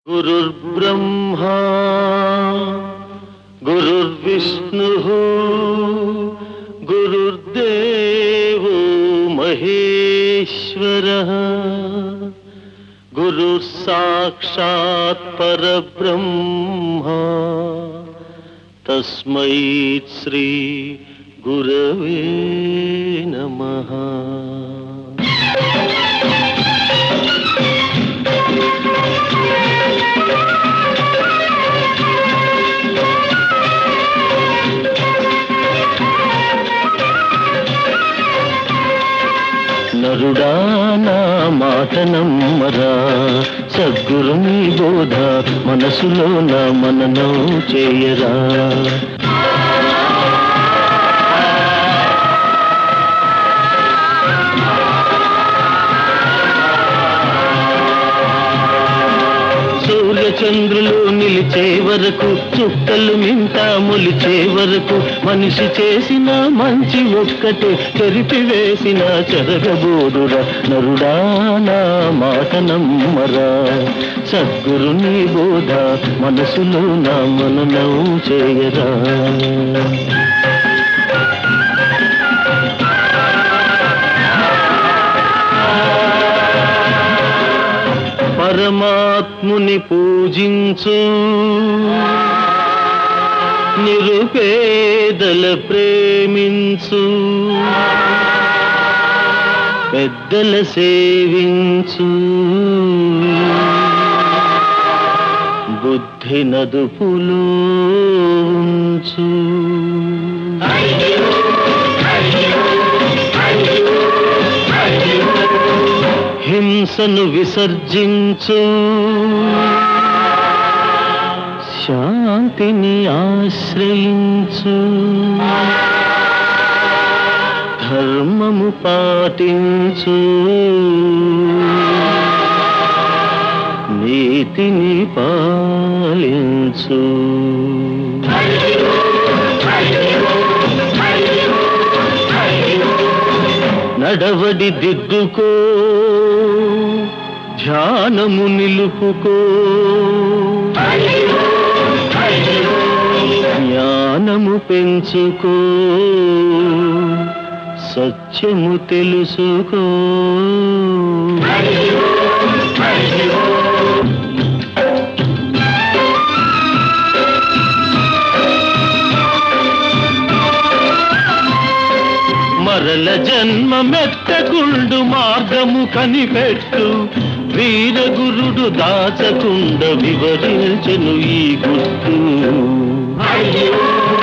गुरुर्ब्रह्मा गुरुर्विष्णुः गुरुर्देवो महेश्वरः गुरुः साक्षात् परब्रह्मा तस्मै श्री गुरवे नमः నరుడా నా మాట నమ్మరా సద్గురుని బోధ మనసులో నా మననం చేయరా సూర్య చంద్రులు నిలిచే వరకు చుక్కలు మింట మొలిచే వరకు మనిషి చేసిన మంచి ఒక్కటే చెరిపి వేసిన చెరగబోదురా నరుడా నా మాట నమ్మరా సద్గురుని బోధ మనసులో నా మననం చేయరా పరమాత్ముని పూజించు నిరుపేదల ప్రేమించు పెద్దల సేవించు బుద్ధి నదుపులో ఉంచు హింసను విసర్జించు శాంతిని ఆశ్రయించు ధర్మము పాటించు నీతిని పాలించు నడవడి దిద్దుకో ధ్యానము నిలుపుకో జ్ఞానము పెంచుకో సత్యము తెలుసుకో మరల జన్మ మెత్తకుండు మార్గము కనిపెట్టు వీరగురుడు దాచకుండ వివరించెను ఈ గుర్తు